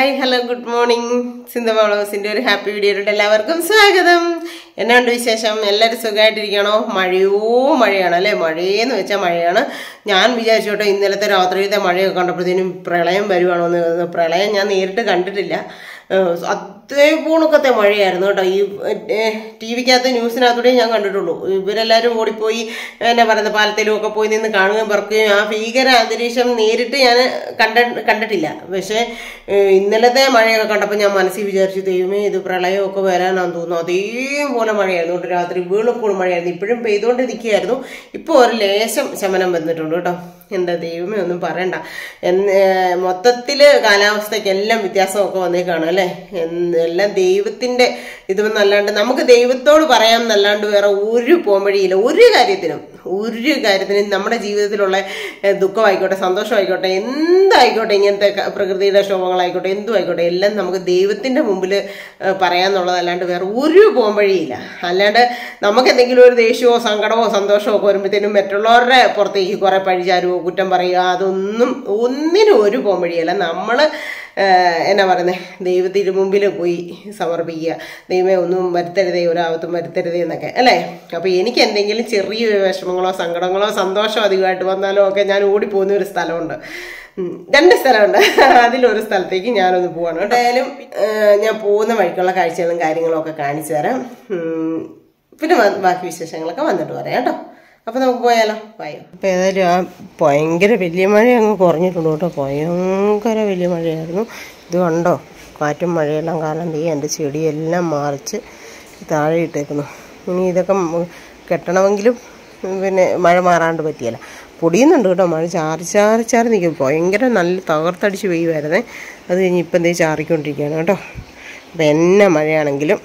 Hi hello good morning Sindhu ബ്ലോഗ്സിന്റെ ഒരു happy വീഡിയോയിലോട്ട് എല്ലാവർക്കും സ്വാഗതം എന്നാണ്ട് വിശേഷം എല്ലാവരും സുഖമായിട്ടിരിക്കണോ മഴയോ മഴയാണ് അല്ലേ മഴയെന്ന് വെച്ചാൽ മഴയാണ് ഞാൻ വിചാരിച്ചോട്ടെ ഇന്നലത്തെ രാത്രിയിലത്തെ മഴയൊക്കെ കണ്ടപ്പോഴത്തേനും പ്രളയം വരുവാണോ എന്ന് പ്രളയം ഞാൻ നേരിട്ട് കണ്ടിട്ടില്ല ഏഹ് അതേപോണക്കത്തെ മഴയായിരുന്നു കേട്ടോ ഈ ടി വിക്കകത്ത് ന്യൂസിനകത്തൂടെ ഞാൻ കണ്ടിട്ടുള്ളൂ ഇവരെല്ലാവരും ഓടിപ്പോയി എന്നാ പറയുന്നത് പാലത്തിലും ഒക്കെ പോയി നിന്ന് കാണുകയും പറക്കുകയും ആ ഭീകര അന്തരീക്ഷം നേരിട്ട് ഞാൻ കണ്ട കണ്ടിട്ടില്ല പക്ഷേ ഏഹ് ഇന്നലത്തെ മഴയൊക്കെ കണ്ടപ്പോൾ ഞാൻ മനസ്സിൽ വിചാരിച്ചു ദൈവമേ ഇത് പ്രളയമൊക്കെ വരാനാന്ന് തോന്നുന്നു അതേപോലെ മഴയായിരുന്നു കേട്ടോ രാത്രി വീണപ്പോൾ മഴയായിരുന്നു ഇപ്പോഴും പെയ്തുകൊണ്ട് നിൽക്കുകയായിരുന്നു ഇപ്പോൾ ഒരു ലേശം ശമനം വന്നിട്ടുണ്ട് കേട്ടോ എൻ്റെ ദൈവമേ ഒന്നും പറയണ്ട എന്ന് മൊത്തത്തിൽ കാലാവസ്ഥയ്ക്ക് എല്ലാം വ്യത്യാസമൊക്കെ വന്നേക്കാണ് അല്ലേ എന്ന് എല്ലാം ദൈവത്തിൻ്റെ ഇതെന്നല്ലാണ്ട് നമുക്ക് ദൈവത്തോട് പറയാം എന്നല്ലാണ്ട് വേറെ ഒരു പോംവഴിയില്ല ഒരു കാര്യത്തിനും ഒരു കാര്യത്തിനും നമ്മുടെ ജീവിതത്തിലുള്ള ഏഹ്, ദുഃഖമായിക്കോട്ടെ സന്തോഷമായിക്കോട്ടെ എന്തായിക്കോട്ടെ ഇങ്ങനത്തെ ക- പ്രകൃതിയുടെ ക്ഷോഭങ്ങളായിക്കോട്ടെ എന്തും ആയിക്കോട്ടെ എല്ലാം നമുക്ക് ദൈവത്തിൻ്റെ മുമ്പിൽ ഏഹ്, പറയാന്നുള്ളതല്ലാണ്ട് വേറെ ഒരു പോംവഴിയില്ല അല്ലാണ്ട് നമുക്ക് എന്തെങ്കിലും ഒരു ദേഷ്യമോ സങ്കടമോ സന്തോഷമോ ഒക്കെ വരുമ്പോഴത്തേനും മറ്റുള്ളവരുടെ പുറത്തേക്ക് കുറെ പഴിചാരുവോ കുറ്റം പറയുക അതൊന്നും ഒന്നിനും ഒരു പോംവഴിയല്ല നമ്മൾ എന്നാ പറയുന്നത് ദൈവത്തിന് മുമ്പിൽ പോയി സമർപ്പിക്കുക ദൈവമേ ഒന്നും വരുത്തരുതേ ഒരാപത്തും വരുത്തരുതേ എന്നൊക്കെ അല്ലേ അപ്പോൾ എനിക്ക് എന്തെങ്കിലും ചെറിയ വിഷമങ്ങളോ സങ്കടങ്ങളോ സന്തോഷമോ അധികമായിട്ട് വന്നാലോ ഒക്കെ ഞാൻ ഓടിപ്പോകുന്ന ഒരു സ്ഥലമുണ്ട് ഉം, രണ്ട് സ്ഥലമുണ്ട് അതിലൊരു സ്ഥലത്തേക്ക് ഞാനൊന്ന് പോവാണ് കേട്ടോ. എന്തായാലും ഏഹ്, ഞാൻ പോകുന്ന വഴിക്കുള്ള കാഴ്ചകളും കാര്യങ്ങളും ഒക്കെ കാണിച്ചു തരാം ഉം, പിന്നെ വ- ബാക്കി വിശേഷങ്ങളൊക്കെ വന്നിട്ട് പറയാം കേട്ടോ അപ്പൊ നമുക്ക് പോയാലോ പോയോ അപ്പൊ ഏതായാലും ആ ഭയങ്കര വലിയ മഴ അങ്ങ് കുറഞ്ഞിട്ടുണ്ട് കേട്ടോ ഭയങ്കര വലിയ മഴയായിരുന്നു ഇത് കണ്ടോ കാറ്റും മഴയെല്ലാം കാരണം തീ എൻ്റെ ചെടിയെല്ലാം മറിച്ച് താഴെ ഇട്ടേക്കുന്നു ഇനി ഇതൊക്കെ മ- കെട്ടണമെങ്കിലും ഉം, പിന്നെ മഴ മാറാണ്ട് പറ്റിയല്ല പൊടിയുന്നുണ്ട് കേട്ടോ മഴ ചാറി ചാറി ചാറി നിൽക്കും ഭയങ്കര നല്ല തകർത്തടിച്ച് പെയ്യുമായിരുന്നേ അത് കഴിഞ്ഞ് ഇപ്പം എന്തേ ചാറിക്കൊണ്ടിരിക്കുകയാണ് കേട്ടോ അപ്പം എന്നെ മഴയാണെങ്കിലും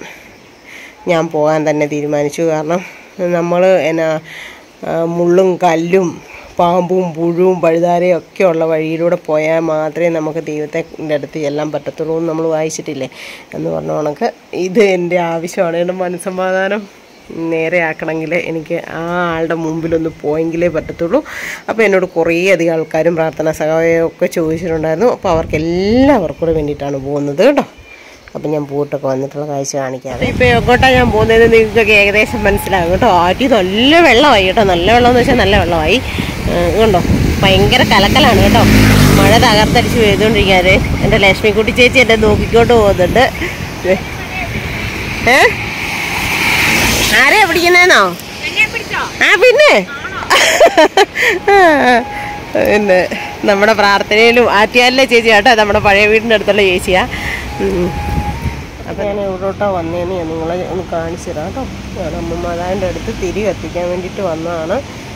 ഞാൻ പോകാൻ തന്നെ തീരുമാനിച്ചു കാരണം നമ്മൾ എന്നാ ആ, മുള്ളും കല്ലും പാമ്പും പുഴുവും പഴുതാരയും ഒക്കെ ഉള്ള വഴിയിലൂടെ പോയാൽ മാത്രമേ നമുക്ക് ദൈവത്തെ അടുത്ത് ചെല്ലാൻ പറ്റത്തുള്ളൂ എന്ന് നമ്മൾ വായിച്ചിട്ടില്ലേ എന്ന് പറഞ്ഞ കണക്ക് ഇത് എൻ്റെ ആവശ്യമാണ് എൻ്റെ മനസ്സമാധാനം നേരെയാക്കണമെങ്കിൽ എനിക്ക് ആ ആളുടെ മുമ്പിലൊന്ന് പോയെങ്കിലേ പറ്റത്തുള്ളൂ അപ്പോൾ എന്നോട് കുറേ അധികം ആൾക്കാരും പ്രാർത്ഥനാ സഹായമൊക്കെ ചോദിച്ചിട്ടുണ്ടായിരുന്നു അപ്പോൾ അവർക്ക് എല്ലാവർക്കും കൂടെ വേണ്ടിയിട്ടാണ് പോകുന്നത് കേട്ടോ അപ്പം ഞാൻ പോയിട്ടൊക്കെ വന്നിട്ടുള്ള കാഴ്ച കാണിക്കാം ഇപ്പം എങ്ങോട്ടാണ് ഞാൻ പോകുന്നത് നിങ്ങൾക്കൊക്കെ ഏകദേശം മനസ്സിലാകും കേട്ടോ ആറ്റി നല്ല വെള്ളമായി കേട്ടോ നല്ല വെള്ളം എന്ന് വെച്ചാൽ നല്ല വെള്ളമായി ഏഹ് കണ്ടോ ഭയങ്കര കലക്കലാണ് കേട്ടോ മഴ തകർത്തടിച്ച് പെയ്തുകൊണ്ടിരിക്കാറ് എൻ്റെ ലക്ഷ്മിക്കുട്ടി ചേച്ചി എന്നെ നോക്കിക്കൊണ്ട് പോകുന്നുണ്ട് ഏ ആരെയാ പിടിക്കുന്നേന്നോ ആ പിന്നെ പിന്നെ നമ്മുടെ പ്രാർത്ഥനയിലും ആറ്റിയാലിലെ ചേച്ചി കേട്ടോ നമ്മുടെ പഴയ വീടിൻ്റെ അടുത്തുള്ള ചേച്ചിയാ ഉം. അപ്പം ഞാൻ എവിടോട്ടാ വന്നേന്ന് ഞാൻ നിങ്ങളെ ഒന്ന് കാണിച്ചു തരാം കേട്ടോ ഞാൻ അമ്മ മാതാവിൻ്റെ അടുത്ത് തിരി കത്തിക്കാൻ വേണ്ടിയിട്ട് വന്നതാണ്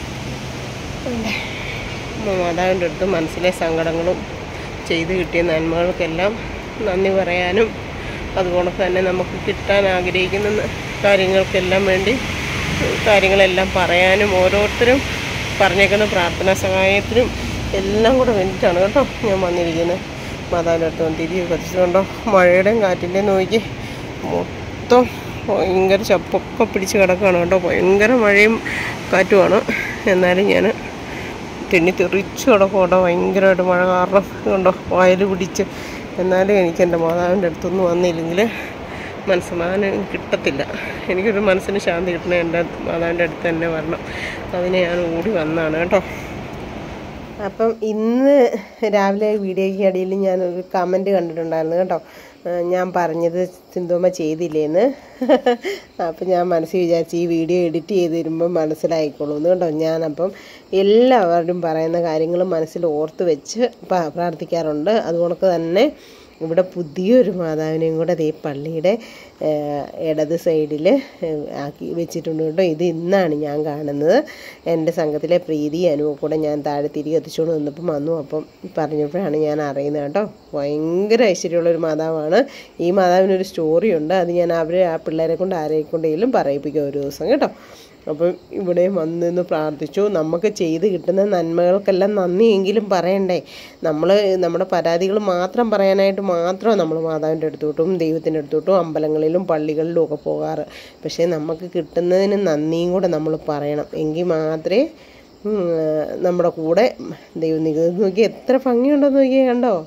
പിന്നെ അമ്മ മാതാവിൻ്റെ അടുത്ത് മനസ്സിലെ സങ്കടങ്ങളും ചെയ്ത് കിട്ടിയ നന്മകൾക്കെല്ലാം നന്ദി പറയാനും അതുപോലെ തന്നെ നമുക്ക് കിട്ടാൻ ആഗ്രഹിക്കുന്ന കാര്യങ്ങൾക്കെല്ലാം വേണ്ടി കാര്യങ്ങളെല്ലാം പറയാനും ഓരോരുത്തരും പറഞ്ഞേക്കുന്ന പ്രാർത്ഥനാ സഹായത്തിനും എല്ലാം കൂടെ വേണ്ടിയിട്ടാണ് കേട്ടോ ഞാൻ വന്നിരിക്കുന്നത് മാതാവിൻ്റെ അടുത്ത് വന്ന് തിരികെ കത്തിച്ചുകൊണ്ടോ മഴയുടെയും കാറ്റിൻ്റെയും നോക്കി മൊത്തം ഭയങ്കര ചപ്പൊക്കെ പിടിച്ച് കിടക്കുകയാണ് കേട്ടോ ഭയങ്കര മഴയും കാറ്റുമാണ് എന്നാലും ഞാൻ തെന്നി തെറിച്ച് കിടക്കും കേട്ടോ ഭയങ്കരമായിട്ട് മഴ കാരണം കണ്ടോ വയൽ പിടിച്ച് എന്നാലും എനിക്ക് എൻ്റെ മാതാവിൻ്റെ അടുത്തൊന്നും വന്നില്ലെങ്കിൽ മനസ്സമാധാനം കിട്ടത്തില്ല എനിക്കൊരു മനസ്സിന് ശാന്തി കിട്ടണേ എൻ്റെ മാതാവിൻ്റെ അടുത്ത് തന്നെ വരണം അതിനെ ഞാൻ ഓടി വന്നതാണ് കേട്ടോ അപ്പം ഇന്ന് രാവിലെ വീഡിയോയ്ക്ക് ഇടയിൽ ഞാനൊരു കമൻറ്റ് കണ്ടിട്ടുണ്ടായിരുന്നു കേട്ടോ ആ, ഞാൻ പറഞ്ഞത് സിന്ധുമ്മ ചെയ്തില്ലേന്ന് അപ്പം ഞാൻ മനസ്സിൽ വിചാരിച്ച് ഈ വീഡിയോ എഡിറ്റ് ചെയ്ത് തരുമ്പോൾ മനസ്സിലായിക്കോളൂ എന്ന് കേട്ടോ ഞാനപ്പം എല്ലാവരും പറയുന്ന കാര്യങ്ങൾ മനസ്സിൽ ഓർത്ത് വെച്ച് പ- പ്രാർത്ഥിക്കാറുണ്ട് അതുകൊണ്ട് തന്നെ ഇവിടെ പുതിയൊരു മാതാവിനെയും കൂടെ ദേ പള്ളിയുടെ ഏഹ്, ഇടത് സൈഡിൽ ആക്കി വെച്ചിട്ടുണ്ട് കേട്ടോ ഇത് ഇന്നാണ് ഞാൻ കാണുന്നത് എൻ്റെ സംഘത്തിലെ പ്രീതി അനുവും കൂടെ ഞാൻ താഴെ തിരികെ എത്തിച്ചുകൊണ്ട് നിന്നപ്പം വന്നു അപ്പം പറഞ്ഞപ്പോഴാണ് ഞാൻ അറിയുന്നത് കേട്ടോ ഭയങ്കര ഐശ്വര്യമുള്ളൊരു മാതാവാണ് ഈ മാതാവിനൊരു സ്റ്റോറിയുണ്ട് അത് ഞാൻ അവരെ ആ പിള്ളേരെ കൊണ്ട് ആരെ കൊണ്ടെങ്കിലും പറയിപ്പിക്കും ഒരു ദിവസം കേട്ടോ അപ്പം ഇവിടെ വന്ന് നിന്ന് പ്രാർത്ഥിച്ചു നമുക്ക് ചെയ്ത് കിട്ടുന്ന നന്മകൾക്കെല്ലാം നന്ദിയെങ്കിലും പറയണ്ടേ നമ്മൾ നമ്മുടെ പരാതികൾ മാത്രം പറയാനായിട്ട് മാത്രം നമ്മൾ മാതാവിൻ്റെ അടുത്തോട്ടും ദൈവത്തിൻ്റെ അടുത്തോട്ടും അമ്പലങ്ങളിലും പള്ളികളിലും ഒക്കെ പോകാറ് പക്ഷേ നമുക്ക് കിട്ടുന്നതിന് നന്ദിയും കൂടെ നമ്മൾ പറയണം എങ്കിൽ മാത്രമേ ഉം, നമ്മുടെ കൂടെ ദൈവം നിൽക്കുന്നത് നോക്കി എത്ര ഭംഗിയുണ്ടെന്ന് നോക്കിയേ കണ്ടോ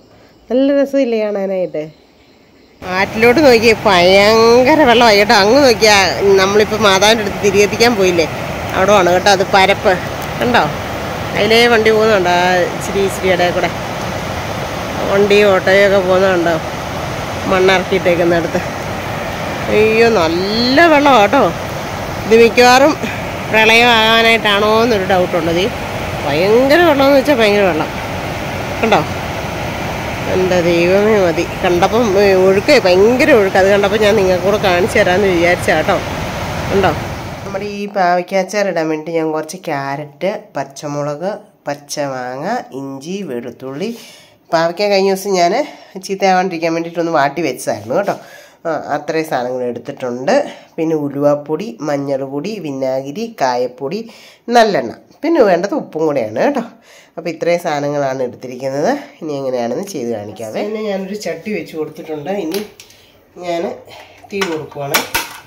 നല്ല രസമില്ലേ കാണാനായിട്ട് ആറ്റിലോട്ട് നോക്കി ഭയങ്കര വെള്ളമായി കേട്ടോ അങ്ങ് നോക്കിയാ നമ്മളിപ്പോൾ മാതാവിൻ്റെ അടുത്ത് തിരികെത്തിക്കാൻ പോയില്ലേ അവിടെ ആണ് കേട്ടോ അത് പരപ്പ് കണ്ടോ അതിലേ വണ്ടി പോകുന്നുണ്ടോ ആ ഇച്ചിരി ഇച്ചിരി ഇടയിൽ കൂടെ വണ്ടിയും ഓട്ടോയും ഒക്കെ പോകുന്നുണ്ടോ മണ്ണിറക്കിയിട്ടേക്കുന്നിടത്ത് അയ്യോ നല്ല വെള്ളമാണ് കേട്ടോ ഇത് മിക്കവാറും പ്രളയമാകാനായിട്ടാണോ എന്നൊരു ഡൗട്ടുള്ളത് ഈ ഭയങ്കര വെള്ളമെന്ന് വെച്ചാൽ ഭയങ്കര വെള്ളം കണ്ടോ എൻ്റെ ദൈവമേ മതി കണ്ടപ്പം ഏ, ഒഴുക്കേ ഭയങ്കര ഒഴുക്ക് അത് കണ്ടപ്പോൾ ഞാൻ നിങ്ങൾക്ക് കൂടെ കാണിച്ചു തരാമെന്ന് വിചാരിച്ച കേട്ടോ ഉണ്ടോ നമ്മുടെ ഈ പാവയ്ക്കാച്ചാർ ഇടാൻ വേണ്ടി ഞാൻ കുറച്ച് ക്യാരറ്റ് പച്ചമുളക് പച്ചമാങ്ങ ഇഞ്ചി വെളുത്തുള്ളി പാവയ്ക്ക കഴിഞ്ഞ ദിവസം ഞാൻ ചീത്തയാവാണ്ടിരിക്കാൻ വേണ്ടിയിട്ടൊന്ന് വാട്ടി വെച്ചതായിരുന്നു കേട്ടോ ആ അത്രയും സാധനങ്ങൾ എടുത്തിട്ടുണ്ട് പിന്നെ ഉലുവാപ്പൊടി മഞ്ഞൾപ്പൊടി വിനാഗിരി കായപ്പൊടി നല്ലെണ്ണ പിന്നെ വേണ്ടത് ഉപ്പും കൂടെയാണ് കേട്ടോ അപ്പോൾ ഇത്രയും സാധനങ്ങളാണ് എടുത്തിരിക്കുന്നത് ഇനി എങ്ങനെയാണെന്ന് ചെയ്ത് കാണിക്കാവേ പിന്നെ ഞാനൊരു ചട്ടി വെച്ച് കൊടുത്തിട്ടുണ്ട് ഇനി ഞാൻ തീ കൊടുക്കുവാണ്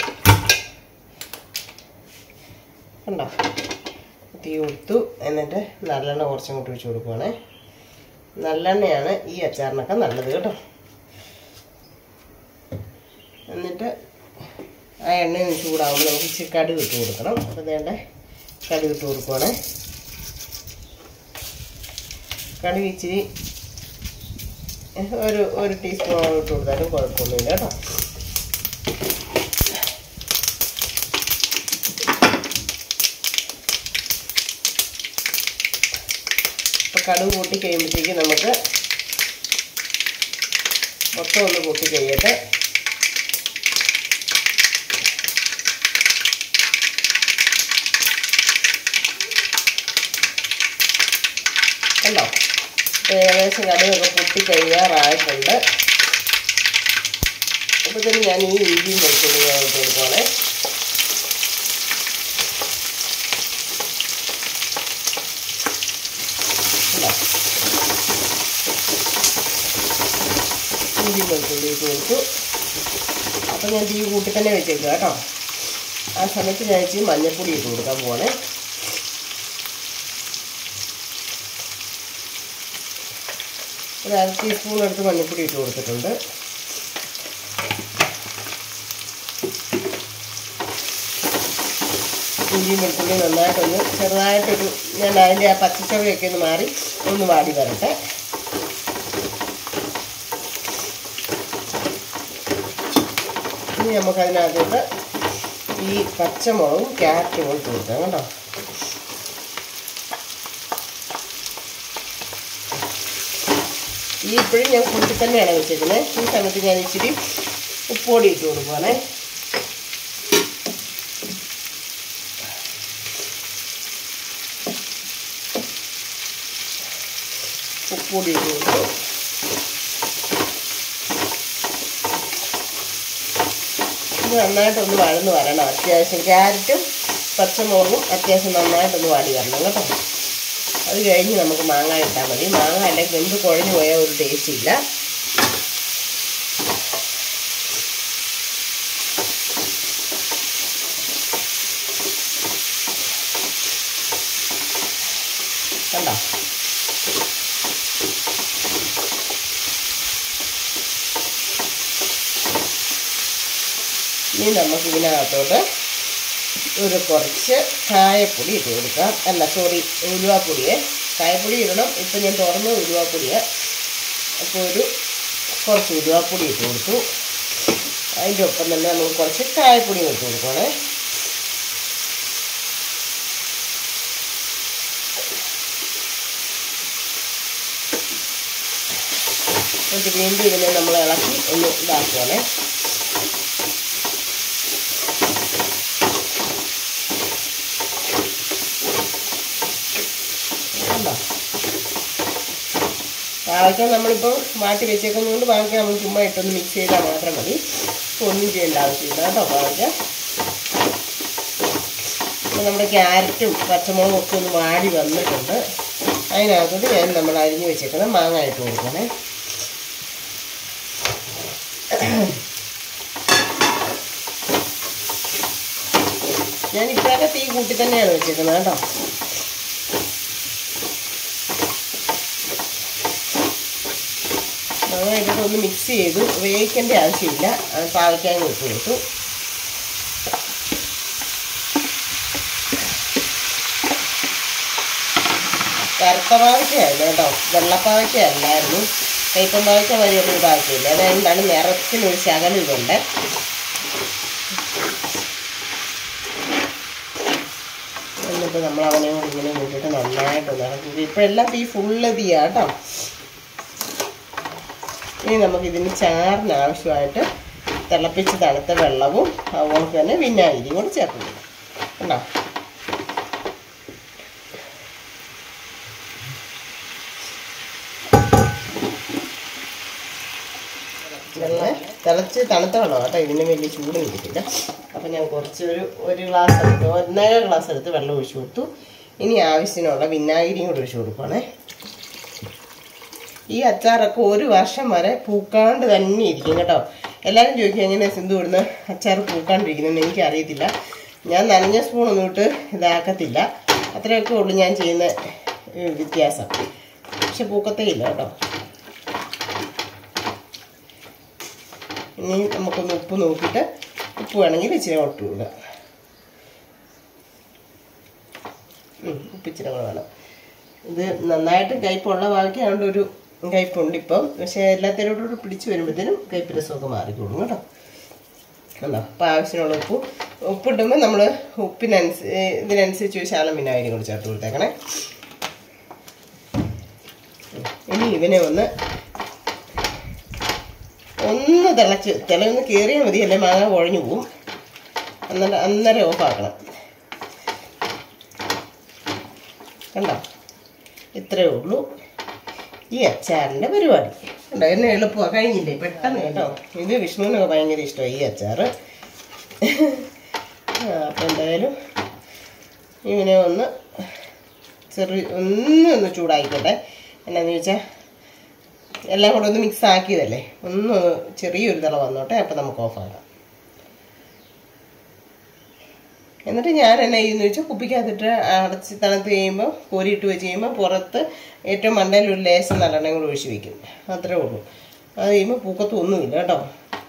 കണ്ടോ തീ കൊടുത്തു എന്നിട്ട് നല്ലെണ്ണ കുറച്ചും കൂട്ടി ഒഴിച്ച് കൊടുക്കുവാണേ നല്ലെണ്ണയാണ് ഈ അച്ചാറിനൊക്കെ നല്ലത് കേട്ടോ എന്നിട്ട് ആ എണ്ണ ഒന്ന് ചൂടാകുമ്പോൾ നമുക്ക് ഇച്ചിരി കടുക് ഇട്ട് കൊടുക്കണം അപ്പോൾ വേണ്ട കടുക് ഇട്ട് കൊടുക്കുവാണേ കടുക് ഇച്ചിരി ഒരു ഒരു ടീസ്പൂൺ ഇട്ട് കൊടുത്താലും കുഴപ്പമൊന്നുമില്ല കേട്ടോ അപ്പോൾ കടുക് കൂട്ടി കഴിയുമ്പോഴത്തേക്ക് നമുക്ക് മൊത്തം ഒന്ന് കൂട്ടി കഴിയട്ടെ കണ്ടോ ഏകദേശം കടുകൊക്കെ പൊട്ടി കഴിയാറായിട്ടുണ്ട് അപ്പോൾ തന്നെ ഞാൻ ഈ ഇഞ്ചിയും വെളുത്തുള്ളി ഞാൻ ഇട്ട് കൊടുക്കുവാണേ കണ്ടോ ഇഞ്ചി വെളുത്തുള്ളി ഇട്ട് കൊടുത്തു അപ്പം ഞാൻ തീ കൂട്ടി തന്നെ വെച്ചേക്കുക കേട്ടോ ആ സമയത്ത് ഞാൻ ഇച്ചിരി മഞ്ഞൾപ്പൊടി ഇട്ട് കൊടുക്കാൻ പോവാണേ ഒരു അര ടീസ്പൂൺ എടുത്ത് മഞ്ഞൾപ്പൊടി ഇട്ട് കൊടുത്തിട്ടുണ്ട് ഇഞ്ചിയും വെളുത്തുള്ളി നന്നായിട്ടൊന്ന് ചെറുതായിട്ടൊരു ഞാൻ അതിൻ്റെ ആ പച്ചച്ചവയൊക്കെ ഒന്ന് മാറി ഒന്ന് വാടി വരട്ടെ ഇനി നമുക്കതിനകത്തോട്ട് ഈ പച്ചമുളകും ക്യാരറ്റും കൂടി ഇട്ട് കൊടുക്കാം കേട്ടോ ഈ ഇപ്പോഴും ഞാൻ കൂട്ടി തന്നെയാണ് വെച്ചേക്കുന്നത് ഈ സമയത്ത് ഞാൻ ഇച്ചിരി ഉപ്പുപൊടി ഇട്ട് കൊടുക്കുവാണേ ഉപ്പുപൊടി ഇട്ട് കൊടുത്തു ഇത് നന്നായിട്ടൊന്ന് വഴന്ന് വരണം അത്യാവശ്യം ക്യാരറ്റും പച്ചമുളകും അത്യാവശ്യം നന്നായിട്ടൊന്ന് വാടി വരണം കേട്ടോ അത് കഴിഞ്ഞ് നമുക്ക് മാങ്ങ ഇട്ടാൽ മതി മാങ്ങ അല്ലെങ്കിൽ വെന്ത് കുഴഞ്ഞു പോയാൽ ഒരു ടേസ്റ്റ് ഇല്ല കണ്ടോ ഇനി നമുക്ക് ഇതിനകത്തോട്ട് ഒരു കുറച്ച് കായപ്പൊടി ഇട്ട് കൊടുക്കാം അല്ല സോറി ഉലുവാപ്പൊടിയെ കായപ്പൊടി ഇടണം ഇപ്പം ഞാൻ തുറന്ന് ഉലുവാപ്പൊടിയെ അപ്പോൾ ഒരു കുറച്ച് ഉലുവാപ്പൊടി ഇട്ട് കൊടുത്തു അതിൻ്റെ ഒപ്പം തന്നെ നമുക്ക് കുറച്ച് കായപ്പൊടി ഇട്ട് കൊടുക്കണേ എന്നിട്ട് വീണ്ടും ഇതിനെ നമ്മൾ ഇളക്കി ഒന്ന് ഇതാക്കുവാണേ കണ്ടോ പാവയ്ക്ക നമ്മളിപ്പോൾ മാറ്റി വെച്ചേക്കുന്നതുകൊണ്ട് പാവയ്ക്ക നമ്മൾ ചുമ്മാ ഇട്ടൊന്ന് മിക്സ് ചെയ്താൽ മാത്രം മതി ഇപ്പൊ ഒന്നും ചെയ്യേണ്ട ആവശ്യമില്ല കേട്ടോ പാവയ്ക്ക അപ്പോൾ നമ്മുടെ ക്യാരറ്റും പച്ചമുളകും ഒക്കെ ഒന്ന് വാടി വന്നിട്ടുണ്ട് അതിനകത്തോട്ട് ഞാൻ നമ്മൾ അരിഞ്ഞ് വെച്ചേക്കുന്ന മാങ്ങ ഇട്ട് കൊടുക്കണേ ഞാൻ ഇപ്പോഴൊക്കെ തീ കൂട്ടി തന്നെയാണ് വെച്ചേക്കുന്നത് കേട്ടോ മുളക് ഇട്ടിട്ട് ഒന്ന് മിക്സ് ചെയ്തു വേവിക്കേണ്ട ആവശ്യമില്ല അത് പാവയ്ക്കാനും ഇട്ട് കൊടുത്തു കറുത്തപാവയ്ക്കയല്ല കേട്ടോ വെള്ളപ്പാവയ്ക്കല്ലായിരുന്നു കൈപ്പം പാവയ്ക്ക മതിയൊന്നും ഇതാക്കിയില്ല അതെന്താണ് നിറത്തിനൊരു ശകലം ഇതുണ്ട് എന്നിട്ട് നമ്മൾ അവനെ കൂടി ഇങ്ങനെ കൂട്ടിയിട്ട് നന്നായിട്ട് ഇറക്കി ഇപ്പോഴെല്ലാം തീ ഫുള്ള് തീയാ കേട്ടോ ഇനി നമുക്ക് ഇതിന് ചാറിന് ആവശ്യമായിട്ട് തിളപ്പിച്ച് തണുത്ത വെള്ളവും അതുപോലെ തന്നെ വിനാഗിരിയും കൂടി ചേർത്ത് കൊടുക്കും കണ്ടോ വെള്ളം തിളച്ച് തണുത്ത വെള്ളം കേട്ടോ ഇതിന് വലിയ ചൂട് കിട്ടില്ല അപ്പം ഞാൻ കുറച്ച് ഒരു ഒരു ഗ്ലാസ് എടുത്ത് ഒന്നര ഗ്ലാസ് എടുത്ത് വെള്ളം ഒഴിച്ചു കൊടുത്തു ഇനി ആവശ്യത്തിനുള്ള വിനാഗിരിയും കൂടി ഒഴിച്ചു കൊടുക്കുവാണേ ഈ അച്ചാറൊക്കെ ഒരു വർഷം വരെ പൂക്കാണ്ട് തന്നെ ഇരിക്കും കേട്ടോ എല്ലാവരും ചോദിക്കും എങ്ങനെ സിന്ധു ഇടുന്ന അച്ചാർ പൂക്കാണ്ടിരിക്കുന്നതെന്ന് എനിക്കറിയത്തില്ല ഞാൻ നനഞ്ഞ സ്പൂണൊന്നും ഇട്ട് ഇതാക്കത്തില്ല അത്രയൊക്കെ ഉള്ളൂ ഞാൻ ചെയ്യുന്ന ഏ, വ്യത്യാസം പക്ഷെ പൂക്കത്തേ ഇല്ല കേട്ടോ ഇനി നമുക്കൊന്ന് ഉപ്പ് നോക്കിയിട്ട് ഉപ്പ് വേണമെങ്കിൽ ഇച്ചിരി ഇട്ട് കൊടുക്കുക ഉം, ഉപ്പ് ഇച്ചിരി കൂടെ വേണം ഇത് നന്നായിട്ട് കയ്പുള്ള ബാക്കിയാണ്ട് ഒരു കയ്പുണ്ട് ഇപ്പം പക്ഷേ എല്ലാത്തിനോടും പിടിച്ച് വരുമ്പോഴത്തേനും കയ്പ് രസമൊക്കെ മാറിക്കോളും കേട്ടോ കണ്ടോ അപ്പം ആവശ്യമുള്ള ഉപ്പ് ഉപ്പിടുമ്പോൾ നമ്മൾ ഉപ്പിനനുസ ഇതിനനുസരിച്ച് ഒരു ശാലം വിനാഗിരി കൂടി ചേർത്ത് കൊടുത്തേക്കണേ ഇനി ഇവനെ ഒന്ന് ഒന്ന് തിളച്ച് തിളയൊന്ന് കയറിയാൽ മതി അല്ലെ മാങ്ങ കുഴഞ്ഞു പോവും അന്നേരം അന്നേരം ഓഫാക്കണം കണ്ടോ ഇത്രയേ ഉള്ളൂ ഈ അച്ചാറിൻ്റെ പരിപാടി കണ്ടോ എന്നെ എളുപ്പമാണ് കഴിഞ്ഞില്ലേ പെട്ടെന്ന് കേട്ടോ ഇത് വിഷ്ണുവിനൊക്കെ ഭയങ്കര ഇഷ്ടമായി ഈ അച്ചാറ് ആ, അപ്പം എന്തായാലും ഇവനെ ഒന്ന് ചെറിയ ഒന്ന് ഒന്ന് ചൂടായിക്കോട്ടെ എന്നാന്ന് ചോദിച്ചാൽ എല്ലാം കൂടെ ഒന്ന് മിക്സ് ആക്കിയതല്ലേ ഒന്ന് ചെറിയൊരു തിള വന്നോട്ടെ അപ്പം നമുക്ക് ഓഫാക്കാം എന്നിട്ട് ഞാൻ എന്നാ ചെയ്യുന്നു വെച്ചാൽ കുപ്പിക്കകത്തിട്ട് അടച്ച് തണുത്ത് കഴിയുമ്പോൾ കോരിയിട്ട് വെച്ച് കഴിയുമ്പോൾ പുറത്ത് ഏറ്റവും മണ്ടയിൽ ഒരു ലേശം നല്ലെണ്ണയും കൂടെ ഒഴിച്ച് വെക്കും അത്രേ ഉള്ളൂ അത് കഴിയുമ്പോൾ പൂക്കത്തും ഒന്നുമില്ല കേട്ടോ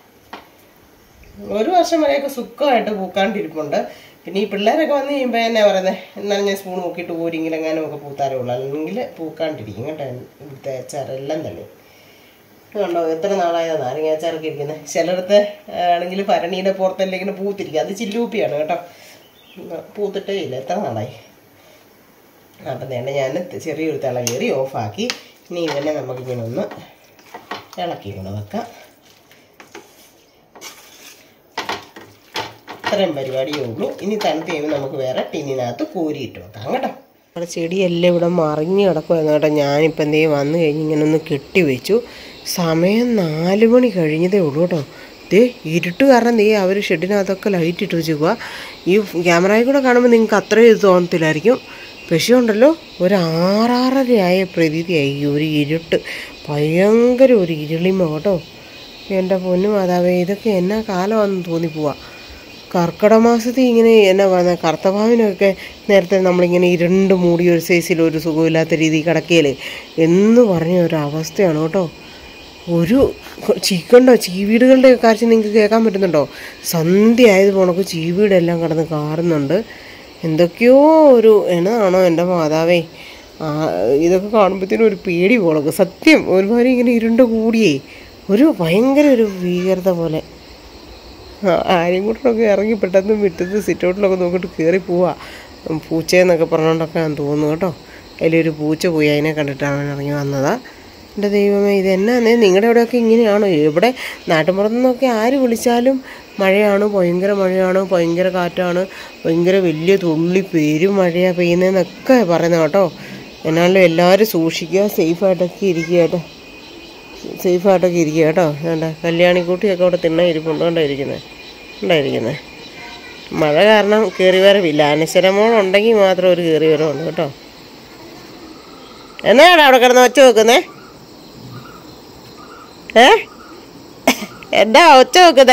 ഒരു വർഷം വരെയൊക്കെ സുഖമായിട്ട് പൂക്കാണ്ടിരിപ്പുണ്ട് പിന്നെ ഈ പിള്ളേരൊക്കെ വന്നു കഴിയുമ്പോൾ എന്നാ പറയുന്നത് എന്നാലും ഞാൻ സ്പൂൺ നോക്കിയിട്ട് പോരിങ്കിലും എങ്ങാനും ഒക്കെ പൂത്താരേ ഉള്ളൂ അല്ലെങ്കിൽ പൂക്കാണ്ടിരിക്കും കേട്ടോ ഇവിടുത്തെ അച്ചാറെല്ലാം തന്നെ കണ്ടോ എത്ര നാളായതാണ് നാരങ്ങ അച്ചാറൊക്കെ ഇരിക്കുന്നത് ചിലടത്ത് ആണെങ്കിൽ ഭരണിയുടെ പുറത്തെല്ലാം ഇങ്ങനെ പൂത്തിരിക്കുക അത് ചില്ലൂപ്പിയാണ് കേട്ടോ ഉം, പൂത്തിട്ടേ ഇല്ല എത്ര നാളായി അപ്പം വേണ്ട ഞാൻ ചെറിയൊരു തിള കയറി ഓഫാക്കി ഇനി ഇവനെ നമുക്കിങ്ങനെ ഒന്ന് ഇളക്കി കൊണ്ട് വെക്കാം ഇത്രയും പരിപാടിയേ ഉള്ളൂ ഇനി തണുത്ത് കഴിയുമ്പോൾ നമുക്ക് വേറെ ടിന്നിനകത്ത് കോരിയിട്ട് വെക്കാം കേട്ടോ നമ്മുടെ ചെടിയെല്ലാം ഇവിടെ മറിഞ്ഞ് കിടക്കുമായിരുന്നു കേട്ടോ ഞാനിപ്പോൾ എന്തേ വന്നു കഴിഞ്ഞ് ഇങ്ങനെ ഒന്ന് കെട്ടി വെച്ചു സമയം നാല് മണി കഴിഞ്ഞതേ ഉള്ളൂ കേട്ടോ ദേ ഇരുട്ട് കാരണം ദേ അവർ ഷെഡിനകത്തൊക്കെ ലൈറ്റ് ഇട്ട് വെച്ചേക്കുക ഈ ക്യാമറയിൽ കൂടെ കാണുമ്പോൾ നിങ്ങൾക്ക് അത്രയും ഇത് തോന്നത്തില്ലായിരിക്കും പക്ഷേ ഉണ്ടല്ലോ ഒരു ആറാറരയായ പ്രതീതിയായി ഈ ഒരു ഇരുട്ട് ഭയങ്കര ഒരു ഇരുളിമ കേട്ടോ എൻ്റെ പൊന്നു മാതാവേ ഇതൊക്കെ എന്നാ കാലമാണെന്ന് തോന്നിപ്പോവാ കർക്കിടക മാസത്തിൽ ഇങ്ങനെ എന്നാ പറയുക കറുത്തഭാവിനൊക്കെ നേരത്തെ നമ്മളിങ്ങനെ ഇരുണ്ട് മൂടിയ ഒരു സൈസിൽ ഒരു സുഖമില്ലാത്ത രീതിയിൽ കിടക്കുകയല്ലേ എന്ന് പറഞ്ഞ ഒരു അവസ്ഥയാണ് കേട്ടോ ഒരു ചീക്കണ്ടോ ചീവീടുകളുടെ കാഴ്ച നിങ്ങൾക്ക് കേൾക്കാൻ പറ്റുന്നുണ്ടോ സന്ധ്യ ആയത് പോണക്ക് ചീവീടെല്ലാം കിടന്ന് കാറുന്നുണ്ട് എന്തൊക്കെയോ ഒരു എന്നതാണോ എൻ്റെ മാതാവേ ആ, ഇതൊക്കെ കാണുമ്പോഴത്തേനും ഒരു പേടി പോണക്ക് സത്യം ഒരുമാതിരി ഇങ്ങനെ ഇരുണ്ട് കൂടിയേ ഒരു ഭയങ്കര ഒരു ഭീകരത പോലെ ആ, ആരെയും കൂട്ടൊക്കെ ഇറങ്ങി പെട്ടെന്ന് വിട്ടത് സിറ്റൗട്ടിലൊക്കെ നോക്കിയിട്ട് കയറി പോവാ പൂച്ചയെന്നൊക്കെ പറഞ്ഞുകൊണ്ടൊക്കെ ഞാൻ തോന്നുന്നു കേട്ടോ അതിലൊരു പൂച്ച പോയി അതിനെ കണ്ടിട്ടാണ് അവൻ ഇറങ്ങി വന്നതാ എൻ്റെ ദൈവമേ ഇത് എന്നാന്നേ നിങ്ങളുടെ അവിടെയൊക്കെ ഇങ്ങനെയാണോ എവിടെ നാട്ടുമ്പുറത്തു നിന്നൊക്കെ ആര് വിളിച്ചാലും മഴയാണ് ഭയങ്കര മഴയാണ് ഭയങ്കര കാറ്റാണ് ഭയങ്കര വലിയ തുള്ളി പേരും മഴയാണ് പെയ്യുന്നതെന്നൊക്കെ പറയുന്നത് കേട്ടോ എന്നാലും എല്ലാവരും സൂക്ഷിക്കുക സേഫായിട്ടൊക്കെ ഇരിക്കുക കേട്ടോ സേഫായിട്ടൊക്കെ ഇരിക്കുക കേട്ടോ വേണ്ട കല്യാണിക്കുട്ടിയൊക്കെ അവിടെ തിണ്ണ ഇരിപ്പുണ്ട് കൊണ്ടായിരിക്കുന്നത് ഉണ്ടായിരിക്കുന്നത് മഴ കാരണം കയറി വരവില്ല അനശ്വരമോളുണ്ടെങ്കിൽ മാത്രം ഒരു കയറി വരവുള്ളൂ കേട്ടോ എന്നാണ് അവിടെ കിടന്ന് ഒച്ച വെക്കുന്നേ ഏ എന്താ ഒച്ച വെക്കുന്നേ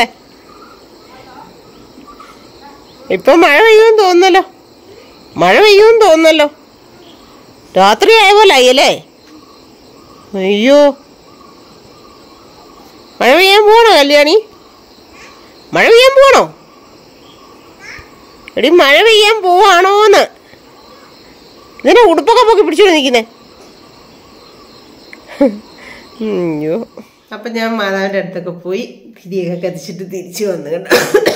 ഇപ്പൊ മഴ പെയ്യുമെന്ന് തോന്നുന്നല്ലോ മഴ പെയ്യുമെന്ന് തോന്നുന്നല്ലോ രാത്രി ആയ പോലെ ആയില്ലേ അയ്യോ മഴ പെയ്യാൻ പോണോ കല്യാണി മഴ പെയ്യാൻ പോണോ എടി മഴ പെയ്യാൻ പോവാണോന്ന് ഇതിനെ ഉടുപ്പൊക്കെ പൊക്കി പിടിച്ചോണ്ട് നിൽക്കുന്നേ അയ്യോ അപ്പം ഞാൻ മാതാവിൻ്റെ അടുത്തൊക്കെ പോയി തിരിയൊക്കെ കത്തിച്ചിട്ട് തിരിച്ചു വന്നു കേട്ടോ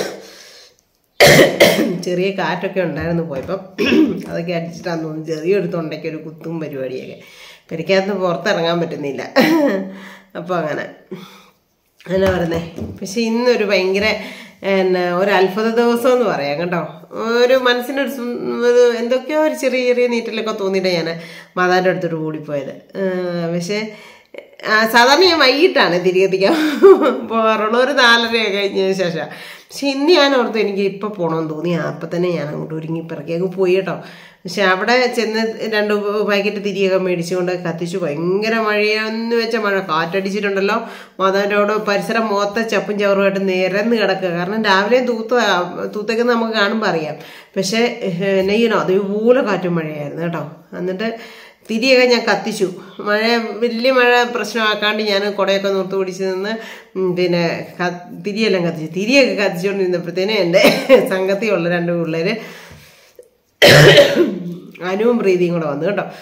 ചെറിയ കാറ്റൊക്കെ ഉണ്ടായിരുന്നു പോയപ്പം അതൊക്കെ അടിച്ചിട്ടാന്ന് തോന്നുന്നു ചെറിയൊരു തൊണ്ടയ്ക്ക് ഒരു കുത്തും പരിപാടിയൊക്കെ പെരക്കകത്ത് പുറത്തിറങ്ങാൻ പറ്റുന്നില്ല അപ്പോൾ അങ്ങനെ അങ്ങനെ പറഞ്ഞേ പക്ഷെ ഇന്നൊരു ഭയങ്കര എന്നാ ഒരു അത്ഭുത ദിവസം എന്ന് പറയാം കേട്ടോ ഒരു മനസ്സിനൊരു സും- ഒരു എന്തൊക്കെയോ ഒരു ചെറിയ ചെറിയ നീറ്റലൊക്കെ തോന്നിയിട്ട് ഞാൻ മാതാവിൻ്റെ അടുത്തോട്ട് ഓടിപ്പോയത് ആ, പക്ഷേ ആ, സാധാരണ ഞാൻ വൈകിട്ടാണ് തിരികെ എത്തിക്കാൻ പോകാറുള്ള ഒരു നാലര കഴിഞ്ഞതിന് ശേഷം പക്ഷെ ഇന്ന് ഞാൻ ഓർത്തു എനിക്ക് ഇപ്പം പോകണമെന്ന് തോന്നി അപ്പം തന്നെ ഞാൻ അങ്ങോട്ട് ഒരുങ്ങി പിറക്കി അങ്ങ് പോയി കേട്ടോ പക്ഷെ അവിടെ ചെന്ന് രണ്ട് പാക്കറ്റ് തിരിയൊക്കെ മേടിച്ചുകൊണ്ട് കത്തിച്ചു ഭയങ്കര മഴയെന്ന് വെച്ച മഴ കാറ്റടിച്ചിട്ടുണ്ടല്ലോ മാതാവിൻ്റെ അവിടെ പരിസരം മൊത്തം ചപ്പും ചവറുമായിട്ട് നിരന്ന് കിടക്കുക കാരണം രാവിലെ തൂത്ത തൂത്തേക്ക് നമുക്ക് കാണുമ്പോൾ അറിയാം പക്ഷേ നെയ്യനോ അതേപോലെ കാറ്റും മഴയായിരുന്നു കേട്ടോ എന്നിട്ട് തിരിയൊക്കെ ഞാൻ കത്തിച്ചു മഴ വലിയ മഴ പ്രശ്നമാക്കാണ്ട് ഞാൻ കുടയൊക്കെ നിർത്ത് പിടിച്ച് നിന്ന് ഉം, പിന്നെ ക- തിരിയെല്ലാം കത്തിച്ചു തിരിയൊക്കെ കത്തിച്ചുകൊണ്ടിരുന്നപ്പോഴത്തേനും എൻ്റെ സംഘത്തിലുള്ള രണ്ട് പിള്ളേര് അനുവും പ്രീതിയും കൂടെ വന്നു കേട്ടോ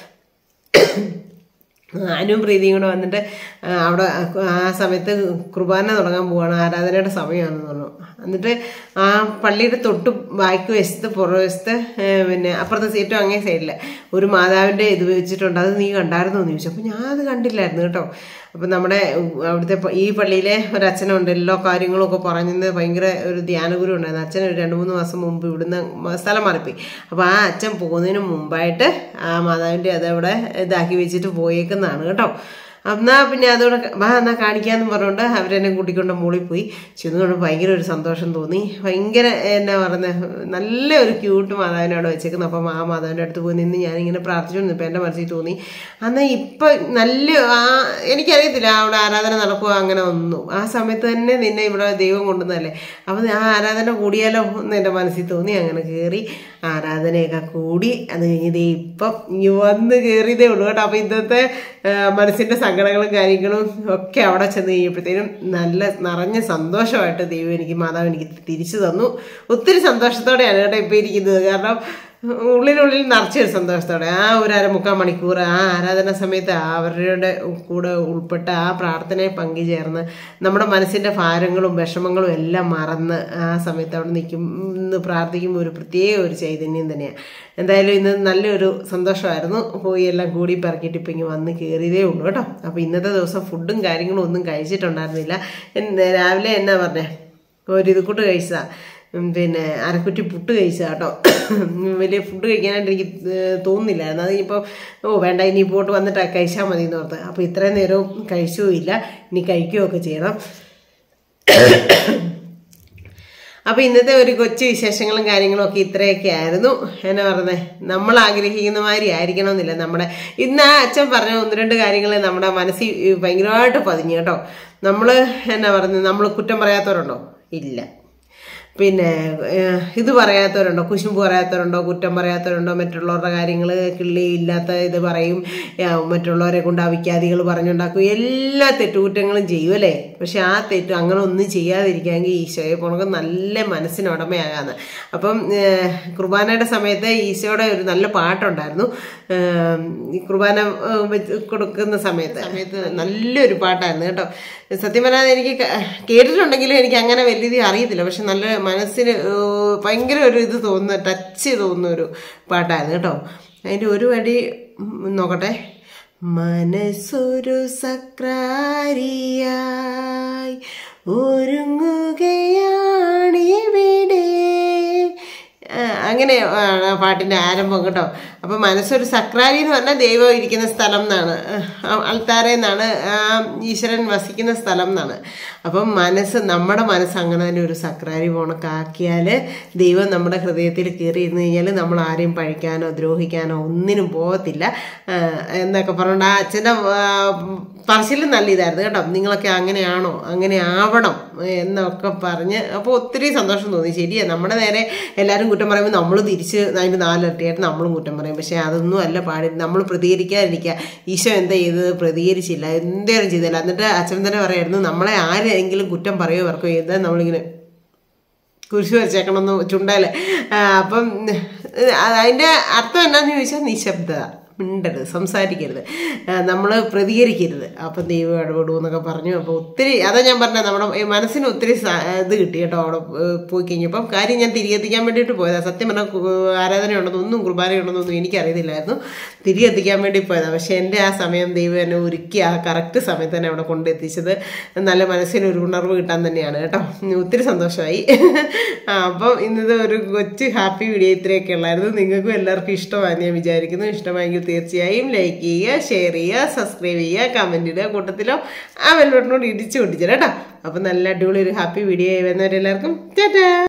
അനുവും പ്രീതിയും കൂടെ വന്നിട്ട് ആ, അവിടെ ആ സമയത്ത് കുർബാന തുടങ്ങാൻ പോവാണ് ആരാധനയുടെ സമയമാണെന്ന് പറഞ്ഞു എന്നിട്ട് ആ പള്ളിയുടെ തൊട്ട് ബാക്ക് വശത്ത് പുറവശത്ത് ഏ, പിന്നെ അപ്പുറത്തെ സീറ്റും അങ്ങേ സൈഡിൽ ഒരു മാതാവിൻ്റെ ഇത് വെച്ചിട്ടുണ്ട് അത് നീ കണ്ടായിരുന്നോ എന്ന് ചോദിച്ചു അപ്പോൾ ഞാൻ അത് കണ്ടില്ലായിരുന്നു കേട്ടോ അപ്പം നമ്മുടെ അവിടുത്തെ പ- ഈ പള്ളിയിലെ ഒരു അച്ഛനുണ്ട് എല്ലാ കാര്യങ്ങളും ഒക്കെ പറഞ്ഞത് ഭയങ്കര ഒരു ധ്യാനഗുരു ഉണ്ടായിരുന്നു അച്ഛൻ ഒരു രണ്ട് മൂന്ന് മാസം മുമ്പ് ഇവിടുന്ന് മ- സ്ഥലം മാറിപ്പോയി അപ്പോൾ ആ അച്ഛൻ പോകുന്നതിന് മുമ്പായിട്ട് ആ മാതാവിൻ്റെ അതവിടെ ഇതാക്കി വെച്ചിട്ട് പോയേക്കുന്നതാണ് കേട്ടോ എന്നാ പിന്നെ അതോടെ വാ എന്നാ കാണിക്കാന്ന് പറഞ്ഞുകൊണ്ട് അവരെന്നെ കൂട്ടിക്കൊണ്ട് മുകളിൽ പോയി ചെന്നുകൊണ്ട് ഭയങ്കര ഒരു സന്തോഷം തോന്നി ഭയങ്കര എന്നാ പറയുന്നത് നല്ല ഒരു ക്യൂട്ട് മാതാവിനെ അവിടെ വെച്ചേക്കുന്നു അപ്പം ആ മാതാവിൻ്റെ അടുത്ത് പോയി നിന്ന് ഞാനിങ്ങനെ പ്രാർത്ഥിച്ചുകൊണ്ട് ഇപ്പം എൻ്റെ മനസ്സിൽ തോന്നി എന്നാൽ ഇപ്പം നല്ല ആ എനിക്കറിയത്തില്ല അവിടെ ആരാധന നടക്കുക അങ്ങനെ ഒന്നും ആ സമയത്ത് തന്നെ നിന്നെ ഇവിടെ ദൈവം കൊണ്ടുവന്നതല്ലേ അപ്പം ആ ആരാധന കൂടിയാലോ എന്ന് എൻ്റെ മനസ്സിൽ തോന്നി അങ്ങനെ കയറി ആരാധനയൊക്കെ കൂടി അത് കഴിഞ്ഞ് ദേ ഇപ്പം ഇങ്ങ് വന്ന് കയറിയതേ ഉള്ളൂ കേട്ടോ അപ്പം ഇന്നത്തെ ആ, മനസ്സിൻ്റെ സങ്കടങ്ങളും കാര്യങ്ങളും ഒക്കെ അവിടെ ചെന്ന് കഴിഞ്ഞപ്പോഴത്തേനും നല്ല നിറഞ്ഞ സന്തോഷമായിട്ട് ദൈവം എനിക്ക് മാതാവ് എനിക്ക് തിരിച്ചു തന്നു ഒത്തിരി സന്തോഷത്തോടെയാണ് കേട്ടോ ഇപ്പോൾ ഇരിക്കുന്നത് കാരണം ഉള്ളിനുള്ളിൽ നിറച്ചൊരു സന്തോഷത്തോടെ ആ ഒരു അരമുക്കാൽ മണിക്കൂർ ആ ആരാധന സമയത്ത് അവരുടെ കൂടെ ഉൾപ്പെട്ട ആ പ്രാർത്ഥനയിൽ പങ്കുചേർന്ന് നമ്മുടെ മനസ്സിൻ്റെ ഭാരങ്ങളും വിഷമങ്ങളും എല്ലാം മറന്ന് ആ സമയത്ത് അവിടെ നിൽക്കും ഇന്ന് പ്രാർത്ഥിക്കുമ്പോൾ ഒരു പ്രത്യേക ഒരു ചൈതന്യം തന്നെയാണ് എന്തായാലും ഇന്ന് നല്ലൊരു സന്തോഷമായിരുന്നു പോയി എല്ലാം കൂടി പെറക്കിയിട്ട് ഇപ്പം ഇങ്ങനെ വന്ന് കയറിയതേ ഉള്ളൂ കേട്ടോ അപ്പോൾ ഇന്നത്തെ ദിവസം ഫുഡും കാര്യങ്ങളും ഒന്നും കഴിച്ചിട്ടുണ്ടായിരുന്നില്ല എന്ന് രാവിലെ എന്നാ പറഞ്ഞേ ഒരു ഇത് കൂട്ട് കഴിച്ചതാ ഉം, പിന്നെ അരക്കുറ്റി പുട്ട് കഴിച്ചതാ കേട്ടോ വലിയ ഫുഡ് കഴിക്കാനായിട്ട് എനിക്ക് ഏർ തോന്നുന്നില്ലായിരുന്നു അത് ഇനിയിപ്പോൾ ഓ വേണ്ട ഇനി പോട്ട് വന്നിട്ട് കഴിച്ചാൽ മതി എന്ന് ഓർത്ത് അപ്പോൾ ഇത്രയും നേരവും കഴിച്ചുമില്ല ഇനി കഴിക്കുകയൊക്കെ ചെയ്യണം അപ്പോൾ ഇന്നത്തെ ഒരു കൊച്ചു വിശേഷങ്ങളും കാര്യങ്ങളും ഒക്കെ ഇത്രയൊക്കെ ആയിരുന്നു എന്നാ പറഞ്ഞത് നമ്മൾ ആഗ്രഹിക്കുന്ന മാതിരി ആയിരിക്കണമെന്നില്ല നമ്മുടെ ഇന്ന് ആ അച്ഛൻ പറഞ്ഞ ഒന്ന് രണ്ട് കാര്യങ്ങൾ നമ്മുടെ മനസ്സിൽ ഭയങ്കരമായിട്ട് പതിഞ്ഞു കേട്ടോ നമ്മൾ എന്നാ പറയുന്നത് നമ്മൾ കുറ്റം പറയാത്തവരുണ്ടോ ഇല്ല പിന്നെ ഏഹ്, ഇത് പറയാത്തവരുണ്ടോ കുശുമ്പ് പറയാത്തവരുണ്ടോ കുറ്റം പറയാത്തവരുണ്ടോ മറ്റുള്ളവരുടെ കാര്യങ്ങൾ കിള്ളി ഇല്ലാത്ത ഇത് പറയും ഏഹ്, മറ്റുള്ളവരെ കൊണ്ട് അവിക്കാതികൾ പറഞ്ഞുണ്ടാക്കും എല്ലാ തെറ്റുകുറ്റങ്ങളും ചെയ്യും അല്ലേ പക്ഷെ ആ തെറ്റ് അങ്ങനെ ഒന്നും ചെയ്യാതിരിക്കാമെങ്കിൽ ഈശോയെ പോണക്ക് നല്ല മനസ്സിന് ഉടമയാകാന്ന് അപ്പം ഏഹ്, കുർബാനയുടെ സമയത്ത് ഈശോയുടെ ഒരു നല്ല പാട്ടുണ്ടായിരുന്നു ഏഹ്, ഈ കുർബാന ഏഹ്, വെച്ച് കൊടുക്കുന്ന സമയത്ത് സമയത്ത് നല്ലൊരു പാട്ടായിരുന്നു കേട്ടോ സത്യം പറഞ്ഞാൽ എനിക്ക് ക- കേട്ടിട്ടുണ്ടെങ്കിലും എനിക്ക് അങ്ങനെ വലിയത് അറിയത്തില്ല പക്ഷെ നല്ല മനസ്സിന് ഏഹ്, ഭയങ്കര ഒരു ഇത് തോന്നുന്ന ടച്ച് തോന്നുന്ന ഒരു പാട്ടായിരുന്നു കേട്ടോ അതിൻ്റെ ഒരു വരി ഉം, നോക്കട്ടെ മനസ്സൊരു സക്രാരിയായി ഒരുങ്ങുകയാണിവിടെ ആ, അങ്ങനെ ആണ് ആ പാട്ടിന്റെ ആരംഭം കേട്ടോ അപ്പൊ മനസ്സൊരു സക്രാരി എന്ന് പറഞ്ഞാൽ ദൈവം ഇരിക്കുന്ന സ്ഥലം എന്നാണ് അൾത്താരെ എന്നാണ് ആ ഈശ്വരൻ വസിക്കുന്ന സ്ഥലം എന്നാണ് അപ്പം മനസ്സ് നമ്മുടെ മനസ്സ് അങ്ങനെ തന്നെ ഒരു സക്രാരി പോണക്കാക്കിയാൽ ദൈവം നമ്മുടെ ഹൃദയത്തിൽ കയറി ഇരുന്ന് കഴിഞ്ഞാൽ നമ്മൾ ആരെയും പഴിക്കാനോ ദ്രോഹിക്കാനോ ഒന്നിനും പോകത്തില്ല ആ, എന്നൊക്കെ പറഞ്ഞുകൊണ്ട് ആ അച്ഛൻ്റെ പറച്ചിലും നല്ല ഇതായിരുന്നു കേട്ടോ നിങ്ങളൊക്കെ അങ്ങനെയാണോ അങ്ങനെ ആവണം എന്നൊക്കെ പറഞ്ഞ് അപ്പോൾ ഒത്തിരി സന്തോഷം തോന്നി ശരിയാ നമ്മുടെ നേരെ എല്ലാവരും കുറ്റം പറയുമ്പോൾ നമ്മൾ തിരിച്ച് അതിൻ്റെ നാലിരട്ടിയായിട്ട് നമ്മളും കുറ്റം പറയും പക്ഷേ അതൊന്നും അല്ല പാടി നമ്മൾ പ്രതികരിക്കാതിരിക്കുക ഈശോ എന്താ ചെയ്തത് പ്രതികരിച്ചില്ല എന്തേലും ചെയ്തില്ല എന്നിട്ട് അച്ഛൻ തന്നെ പറയായിരുന്നു നമ്മളെ ആരെങ്കിലും കുറ്റം പറയുമോ ഇവർക്കോ എന്താ നമ്മളിങ്ങനെ കുരിശ് വരച്ചേക്കണമെന്ന് ചുണ്ടാല് അപ്പം അതിൻ്റെ അർത്ഥം എന്നാന്ന് ചോദിച്ചാൽ നിശബ്ദത മിണ്ടരുത് സംസാരിക്കരുത് നമ്മൾ പ്രതികരിക്കരുത് അപ്പം ദൈവം ഇടപെടൂ എന്നൊക്കെ പറഞ്ഞു അപ്പോൾ ഒത്തിരി അതാ ഞാൻ പറഞ്ഞത് നമ്മുടെ ഈ മനസ്സിന് ഒത്തിരി സ- ഇത് കിട്ടി കേട്ടോ അവിടെ ഏഹ് പോയി കഴിഞ്ഞപ്പം കാര്യം ഞാൻ തിരികെത്തിക്കാൻ വേണ്ടിയിട്ട് പോയതാണ് സത്യം പറഞ്ഞാൽ കു- ആരാധനയുണ്ടെന്നും ഒന്നും കുർബാനയുണ്ടെന്നൊന്നും എനിക്കറിയത്തില്ലായിരുന്നു തിരികെ എത്തിക്കാൻ വേണ്ടി പോയതാണ് പക്ഷേ എൻ്റെ ആ സമയം ദൈവം എന്നെ ഒരുക്കി ആ കറക്റ്റ് സമയത്ത് തന്നെ അവിടെ കൊണ്ടെത്തിച്ചത് നല്ല മനസ്സിന് ഒരു ഉണർവ് കിട്ടാൻ തന്നെയാണ് കേട്ടോ ഉം, ഒത്തിരി സന്തോഷമായി ആ, അപ്പം ഇന്നത്തെ ഒരു കൊച്ചു ഹാപ്പി വീഡിയോ ഇത്രയൊക്കെ ഉള്ളായിരുന്നു നിങ്ങൾക്കും എല്ലാവർക്കും ഇഷ്ടമായി ഞാൻ വിചാരിക്കുന്നു ഇഷ്ടമായെങ്കിൽ തീർച്ചയായും ലൈക്ക് ചെയ്യുക ഷെയർ ചെയ്യുക സബ്സ്ക്രൈബ് ചെയ്യുക കമൻറ്റ് ഇടുക കൂട്ടത്തിലോ ആ വെൽബട്ടനോട് ഇടിച്ചു പൊട്ടിച്ചാൽ കേട്ടോ അപ്പം നല്ല അടിപൊളി ഒരു ഹാപ്പി വീഡിയോ ആയി വരുന്നവരെല്ലാവർക്കും ചേട്ടാ